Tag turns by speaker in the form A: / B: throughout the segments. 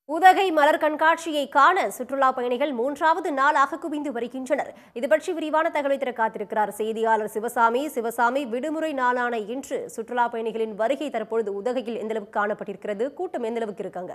A: உதகை மலர் கண்காட்சியை காண சுற்றுலா பயணிகள் மூன்றாவது நாளாக குவிந்து வருகின்றனர் இது பற்றி விரிவான தகவலை தர காத்திருக்கிறார் செய்தியாளர் சிவசாமி சிவசாமி விடுமுறை நாளான இன்று சுற்றுலா பயணிகளின் வருகை தற்பொழுது உதகையில் எந்த அளவுக்கு காணப்பட்டிருக்கிறது கூட்டம் எந்த அளவுக்கு இருக்காங்க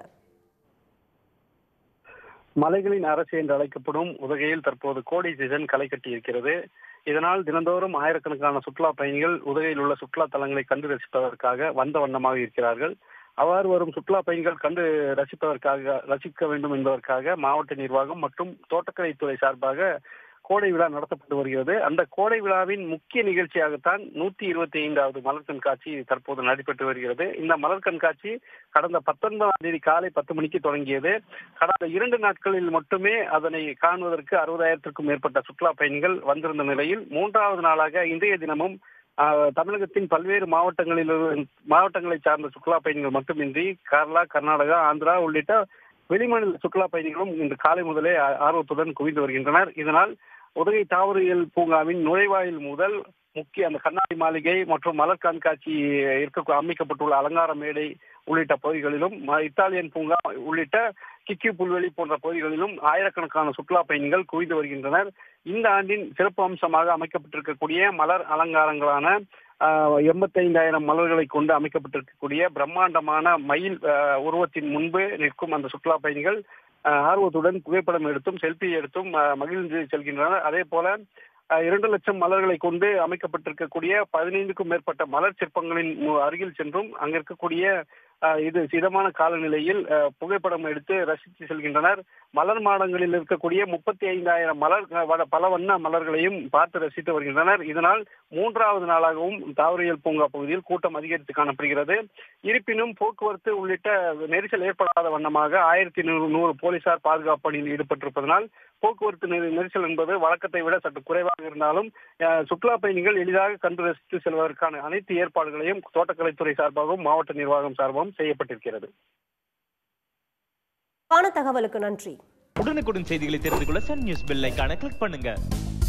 B: மலைகளின் அரசு என்று அழைக்கப்படும் உதகையில் தற்போது கோடை சீசன் களை கட்டி இருக்கிறது இதனால் தினந்தோறும் ஆயிரக்கணக்கான சுற்றுலா பயணிகள் உதகையில் உள்ள சுற்றுலா தலங்களை கண்டு ரசிப்பதற்காக வந்த வண்ணமாக இருக்கிறார்கள் அவ்வாறு வரும் சுற்றுலா பயணிகள் கண்டு ரசிப்பதற்காக ரசிக்க வேண்டும் என்பதற்காக மாவட்ட நிர்வாகம் மற்றும் தோட்டக்கலைத்துறை சார்பாக கோடை விழா நடத்தப்பட்டு வருகிறது அந்த கோடை விழாவின் முக்கிய நிகழ்ச்சியாகத்தான் நூத்தி இருபத்தி ஐந்தாவது மலர் கண்காட்சி தற்போது நடைபெற்று வருகிறது இந்த மலர் கண்காட்சி கடந்த பத்தொன்பதாம் தேதி காலை பத்து மணிக்கு தொடங்கியது கடந்த இரண்டு நாட்களில் மட்டுமே அதனை காணுவதற்கு அறுபதாயிரத்திற்கும் மேற்பட்ட சுற்றுலா பயணிகள் வந்திருந்த நிலையில் மூன்றாவது நாளாக இன்றைய தினமும் ஆஹ், தமிழகத்தின் பல்வேறு மாவட்டங்களில் மாவட்டங்களை சார்ந்த சுற்றுலா பயணிகள் மட்டுமின்றி கேரளா கர்நாடகா ஆந்திரா உள்ளிட்ட வெளிமாநில சுற்றுலா பயணிகளும் இன்று காலை முதலே ஆ- ஆர்வத்துடன் குவிந்து வருகின்றனர் இதனால் உதகை தாவரியல் பூங்காவின் நுழைவாயில் முதல் முக்கிய அந்த கண்ணாடி மாளிகை மற்றும் மலர் கண்காட்சி இருக்க அமைக்கப்பட்டுள்ள அலங்கார மேடை உள்ளிட்ட பகுதிகளிலும் ம- இத்தாலியன் பூங்கா உள்ளிட்ட கிக்கி புல்வெளி போன்ற பகுதிகளிலும் ஆயிரக்கணக்கான சுற்றுலா பயணிகள் குவிந்து வருகின்றனர் இந்த ஆண்டின் சிறப்பு அம்சமாக அமைக்கப்பட்டிருக்கக்கூடிய மலர் அலங்காரங்களான எண்பத்தைந்தாயிரம் மலர்களை கொண்டு அமைக்கப்பட்டிருக்கக்கூடிய பிரம்மாண்டமான மயில் ஆஹ், உருவத்தின் முன்பு நிற்கும் அந்த சுற்றுலா பயணிகள் ஆஹ், ஆர்வத்துடன் புகைப்படம் எடுத்தும் செல்ஃபி எடுத்தும் ஆஹ், மகிழ்ந்து செல்கின்றனர் அதே போல ஆஹ், இரண்டு லட்சம் மலர்களை கொண்டு அமைக்கப்பட்டிருக்கக்கூடிய பதினைந்துக்கும் மேற்பட்ட மலர் சிற்பங்களின் மு- அருகில் சென்றும் அங்க இருக்கக்கூடிய ஆஹ், இது சிதமான காலநிலையில் ஆஹ், புகைப்படம் எடுத்து ரசித்து செல்கின்றனர் மலர் மாடங்களில் இருக்கக்கூடிய முப்பத்தி ஐந்தாயிரம் மலர் அஹ், வட- பல வண்ண மலர்களையும் பார்த்து ரசித்து வருகின்றனர் இதனால் மூன்றாவது நாளாகவும் தாவரியல் பூங்கா பகுதியில் கூட்டம் அதிகரித்து காணப்படுகிறது இருப்பினும் போக்குவரத்து உள்ளிட்ட நெரிசல் ஏற்படாத வண்ணமாக ஆயிரத்தி நூறு நூறு போலீசார் பாதுகாப்பு பணியில் ஈடுபட்டிருப்பதனால் போக்குவரத்து நெரி- நெரிசல் என்பது வழக்கத்தை விட சற்று குறைவாக இருந்தாலும் அஹ், சுற்றுலா பயணிகள் எளிதாக கண்டு ரசித்து செல்வதற்கான அனைத்து ஏற்பாடுகளையும் தோட்டக்கலைத்துறை சார்பாகவும் மாவட்ட நிர்வாகம் சார்பாகவும் செய்யப்பட்டிருக்கிறது
A: காண தகவலுக்கு நன்றி
C: உடனுக்குடன் செய்திகளை தெரிந்து கொள்ள சன் நியூஸ் பெல் ஐகானை கிளிக் பண்ணுங்க